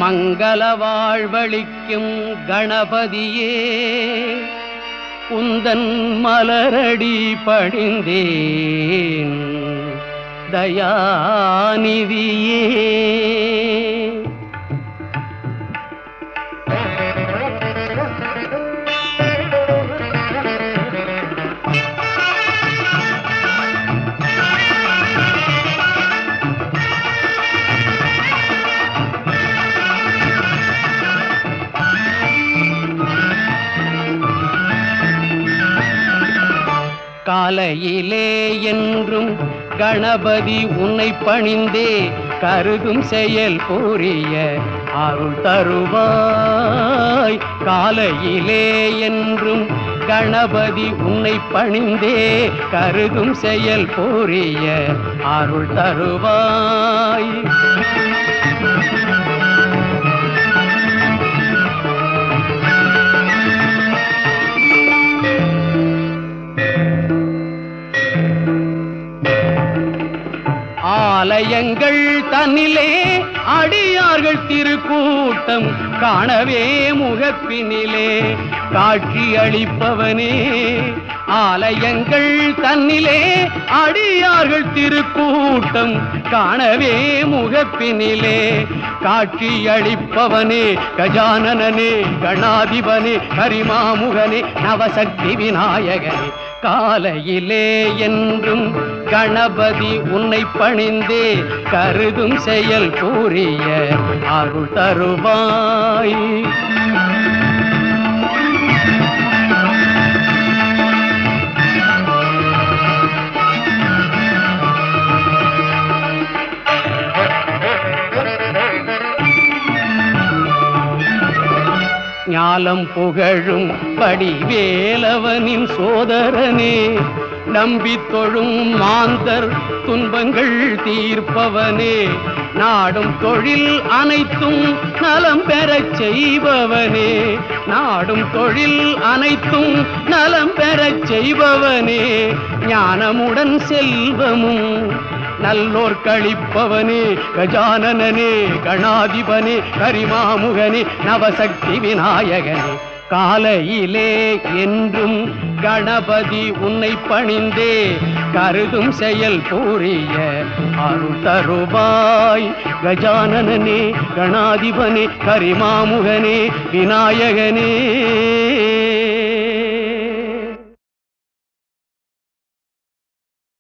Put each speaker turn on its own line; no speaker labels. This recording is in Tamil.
மங்கள வாழ்வழிக்கும் கணபதியே உந்தன் மலரடி பணிந்தேன் தயாநிதியே காலையிலே என்றும் கணபதி உன்னை பணிந்தே கருதும் செயல் புரிய அருள் தருவாய் காலையிலே என்றும் கணபதி உன்னை பணிந்தே கருதும் செயல் புரிய அருள் தருவாய் ஆலயங்கள் தன்னிலே அடியார்கள் திருக்கூட்டம் காணவே முகப்பினிலே காட்சி அளிப்பவனே ஆலயங்கள் தன்னிலே அடியார்கள் திருக்கூட்டம் காணவே முகப்பினிலே காட்சி அளிப்பவனே கஜானனே கணாதிபனே கரிமாமுகனே நவசக்தி விநாயகனே காலையிலே என்றும் கணபதி உன்னை பணிந்தே கருதும் செயல் கூறிய அருள் தருவாய் ஞாலம் புகழும் படிவேலவனின் சோதரனே நம்பி தொழும் மாந்தர் துன்பங்கள் தீர்ப்பவனே நாடும் தொழில் அனைத்தும் நலம் பெறச் செய்பவனே நாடும் தொழில் அனைத்தும் நலம் பெறச் செய்பவனே ஞானமுடன் செல்வமும் நல்லோர் கழிப்பவனே கஜானனனே கணாதிபனே கரிமாமுகனே நவசக்தி விநாயகனே காலையிலே என்றும் கணபதி உன்னை பணிந்தே கருதும் செயல் புரிய அருள் தருவாய் கஜானனனே கணாதிபனே கரிமாமுகனே விநாயகனே